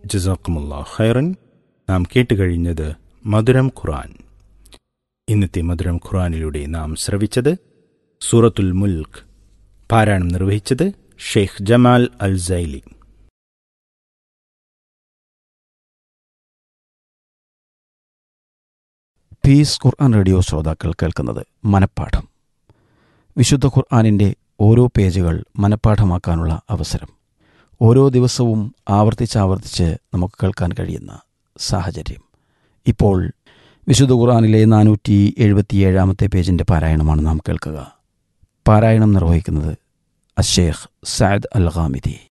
ജസാക്കുമുള്ള ഖൈറൻ നാം കേട്ടുകഴിഞ്ഞത് മധുരം ഖുറാൻ ഇന്നത്തെ മധുരം ഖുറാനിലൂടെ നാം ശ്രവിച്ചത് സൂറത്തുൽ മുൽക്ക് പാരായണം നിർവഹിച്ചത് Sheikh Jamal al Saili Peace Quran radio ശ്രോതാക്കൾ കേൾക്കുന്നത് മനപ്പാഠം വിശുദ്ധ ഖുർആാനിൻ്റെ ഓരോ പേജുകൾ മനപ്പാഠമാക്കാനുള്ള അവസരം ഓരോ ദിവസവും ആവർത്തിച്ചാവർത്തിച്ച് നമുക്ക് കേൾക്കാൻ കഴിയുന്ന സാഹചര്യം ഇപ്പോൾ വിശുദ്ധ ഖുർആാനിലെ നാനൂറ്റി എഴുപത്തിയേഴാമത്തെ പേജിൻ്റെ പാരായണമാണ് നാം കേൾക്കുക പാരായണം നിർവഹിക്കുന്നത് അഷേഖ് സയദ് അൽ ഖാമിദി